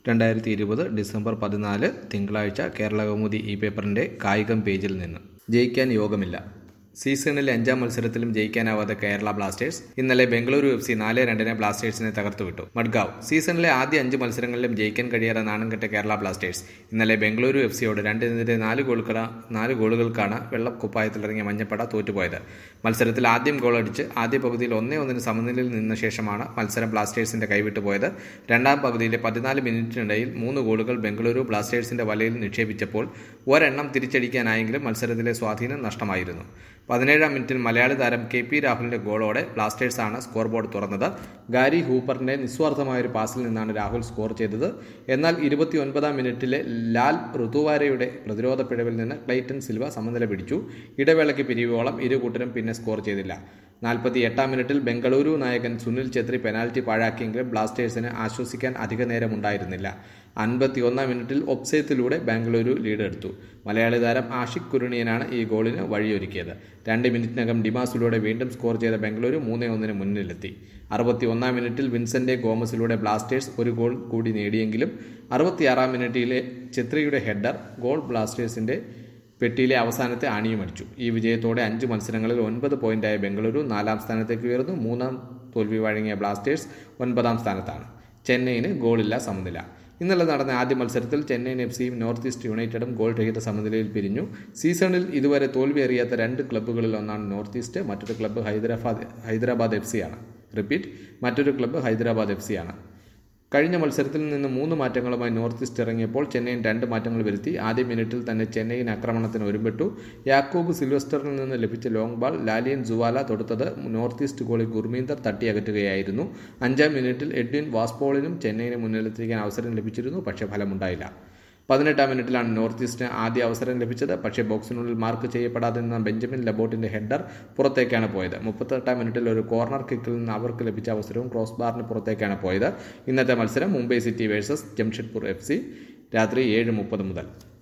രണ്ടായിരത്തി ഇരുപത് ഡിസംബർ പതിനാല് തിങ്കളാഴ്ച കേരള കൗമുദി ഈ പേപ്പറിന്റെ കായികം പേജിൽ നിന്ന് ജയിക്കാൻ യോഗമില്ല സീസണിലെ അഞ്ചാം മത്സരത്തിലും ജയിക്കാനാവാതെ കേരള ബ്ലാസ്റ്റേഴ്സ് ഇന്നലെ ബംഗളൂരു എഫ് സി നാല് രണ്ടിന് ബ്ലാസ്റ്റേഴ്സിനെ തകർത്തുവിട്ടു മഡ്ഗാവ് സീസണിലെ ആദ്യ അഞ്ച് മത്സരങ്ങളിലും ജയിക്കാൻ കഴിയാതെ നാണം കെട്ട കേരള ബ്ലാസ്റ്റേഴ്സ് ഇന്നലെ ബംഗളൂരു എഫ് സിയോട് രണ്ടിനെതിരെ നാല് ഗോളുകട നാല് ഗോളുകൾക്കാണ് വെള്ളക്കുപ്പായത്തിലിറങ്ങിയ മഞ്ഞപ്പട തോറ്റുപോയത് മത്സരത്തിൽ ആദ്യം ഗോൾ അടിച്ച് ആദ്യ പകുതിയിൽ ഒന്നേ ഒന്നിന് സമനിലയിൽ നിന്ന ശേഷമാണ് മത്സരം ബ്ലാസ്റ്റേഴ്സിന്റെ കൈവിട്ടു പോയത് രണ്ടാം പകുതിയിലെ പതിനാല് മിനിറ്റിനിടയിൽ മൂന്ന് ഗോളുകൾ ബംഗളൂരു ബ്ലാസ്റ്റേഴ്സിന്റെ വലയിൽ നിക്ഷേപിച്ചപ്പോൾ ഒരെണ്ണം തിരിച്ചടിക്കാനായെങ്കിലും മത്സരത്തിലെ സ്വാധീനം നഷ്ടമായിരുന്നു പതിനേഴാം മിനിറ്റിൽ മലയാളി താരം കെ പി രാഹുലിന്റെ ഗോളോടെ ബ്ലാസ്റ്റേഴ്സാണ് സ്കോർ ബോർഡ് തുറന്നത് ഗാരി ഹൂപ്പറിന്റെ നിസ്വാർത്ഥമായ ഒരു പാസിൽ നിന്നാണ് രാഹുൽ സ്കോർ ചെയ്തത് എന്നാൽ ഇരുപത്തിയൊൻപതാം മിനിറ്റിലെ ലാൽ ഋതുവാരയുടെ പ്രതിരോധ പിഴവിൽ നിന്ന് ക്ലൈറ്റൻ സിൽവ സമനില പിടിച്ചു ഇടവേളയ്ക്ക് പിരിവോളം ഇരു കൂട്ടരും പിന്നെ സ്കോർ ചെയ്തില്ല നാൽപ്പത്തി എട്ടാം മിനിറ്റിൽ ബംഗളൂരു നായകൻ സുനിൽ ഛത്രി പെനാൽറ്റി പാഴാക്കിയെങ്കിലും ബ്ലാസ്റ്റേഴ്സിന് ആശ്വസിക്കാൻ അധിക നേരം ഉണ്ടായിരുന്നില്ല അൻപത്തി ഒന്നാം മിനിറ്റിൽ ഒപ്സേത്തിലൂടെ ബാംഗ്ലൂരു ലീഡ് എടുത്തു മലയാളി താരം ആഷിഖ് കുരുണിയനാണ് ഈ ഗോളിന് വഴിയൊരുക്കിയത് രണ്ട് മിനിറ്റിനകം ഡിമാസിലൂടെ വീണ്ടും സ്കോർ ചെയ്ത ബാംഗ്ലൂരു മൂന്നേ ഒന്നിന് മുന്നിലെത്തി അറുപത്തി ഒന്നാം മിനിറ്റിൽ വിൻസെന്റ് ഗോമസിലൂടെ ബ്ലാസ്റ്റേഴ്സ് ഒരു ഗോൾ കൂടി നേടിയെങ്കിലും അറുപത്തിയാറാം മിനിറ്റിലെ ഛത്രിയുടെ ഹെഡർ ഗോൾ ബ്ലാസ്റ്റേഴ്സിന്റെ പെട്ടിയിലെ അവസാനത്തെ ആണിയും അടിച്ചു ഈ വിജയത്തോടെ അഞ്ച് മത്സരങ്ങളിൽ ഒൻപത് പോയിന്റായ ബംഗളൂരു നാലാം സ്ഥാനത്തേക്ക് ഉയർന്നു മൂന്നാം തോൽവി വഴങ്ങിയ ബ്ലാസ്റ്റേഴ്സ് ഒൻപതാം സ്ഥാനത്താണ് ചെന്നൈയിന് ഗോളില്ല സമനില ഇന്നലെ നടന്ന ആദ്യ മത്സരത്തിൽ ചെന്നൈയിൻ എഫ് സിയും നോർത്ത് ഈസ്റ്റ് യുണൈറ്റഡും ഗോൾ രഹിത സമനിലയിൽ പിരിഞ്ഞു സീസണിൽ ഇതുവരെ തോൽവി അറിയാത്ത രണ്ട് ക്ലബ്ബുകളിൽ ഒന്നാണ് നോർത്ത് ഈസ്റ്റ് മറ്റൊരു ക്ലബ്ബ് ഹൈദരാബാദ് ഹൈദരാബാദ് എഫ് സിയാണ് റിപ്പീറ്റ് മറ്റൊരു ക്ലബ്ബ് ഹൈദരാബാദ് എഫ് സിയാണ് കഴിഞ്ഞ മത്സരത്തിൽ നിന്ന് മൂന്ന് മാറ്റങ്ങളുമായി നോർത്ത് ഈസ്റ്റ് ഇറങ്ങിയപ്പോൾ ചെന്നൈയിൻ രണ്ട് മാറ്റങ്ങൾ വരുത്തി ആദ്യ മിനിറ്റിൽ തന്നെ ചെന്നൈയിൻ ആക്രമണത്തിന് ഒരുമ്പെട്ടു യാക്കോബ് സിൽവസ്റ്ററിൽ നിന്ന് ലഭിച്ച ലോങ് ബാൾ ലാലിയൻ ജുവാല തൊടുത്തത് നോർത്ത് ഈസ്റ്റ് ഗോളി ഗുർമീന്ദർ തട്ടിയകറ്റുകയായിരുന്നു അഞ്ചാം മിനിറ്റിൽ എഡ്വിൻ വാസ്പോളിനും ചെന്നൈയിന് മുന്നിലെത്തിക്കാൻ അവസരം ലഭിച്ചിരുന്നു പക്ഷേ ഫലമുണ്ടായില്ല പതിനെട്ടാം മിനിറ്റിലാണ് നോർത്ത് ഈസ്റ്റിന് ആദ്യ അവസരം ലഭിച്ചത് പക്ഷേ ബോക്സിനുള്ളിൽ മാർക്ക് ചെയ്യപ്പെടാതെ നിന്ന ബെഞ്ചമിൻ ലബോട്ടിന്റെ ഹെഡർ പുറത്തേക്കാണ് പോയത് മുപ്പത്തെട്ടാം മിനിറ്റിൽ ഒരു കോർണർ കിക്കിൽ നിന്ന് അവർക്ക് ലഭിച്ച അവസരവും ക്രോസ് ബാറിന് പുറത്തേക്കാണ് പോയത് ഇന്നത്തെ മത്സരം Mumbai City versus Jamshedpur F രാത്രി ഏഴ് മുപ്പത് മുതൽ